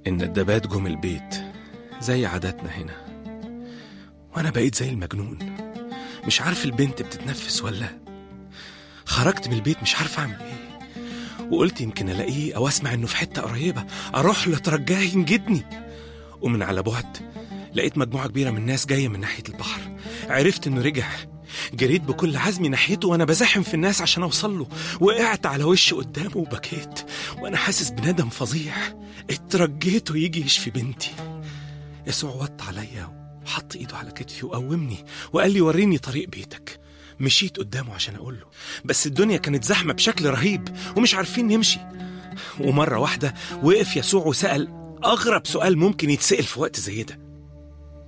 الندبات جم البيت زي عاداتنا هنا وأنا بقيت زي المجنون مش عارف البنت بتتنفس ولا خرجت من البيت مش عارف أعمل إيه وقلت يمكن ألاقيه أو أسمع إنه في حتة قريبة أروح له أترجاه ينجدني ومن على بعد لقيت مجموعة كبيرة من الناس جاية من ناحية البحر عرفت إنه رجع جريت بكل عزمي ناحيته وأنا بزاحم في الناس عشان أوصل له وقعت على وشي قدامه وبكيت وأنا حاسس بندم فظيع اترجيته يجي يشفي بنتي يسوع وط عليا وحط إيده على كتفي وقومني وقال لي وريني طريق بيتك مشيت قدامه عشان أقول له بس الدنيا كانت زحمة بشكل رهيب ومش عارفين نمشي ومرة واحدة وقف يسوع وسأل أغرب سؤال ممكن يتسأل في وقت زي ده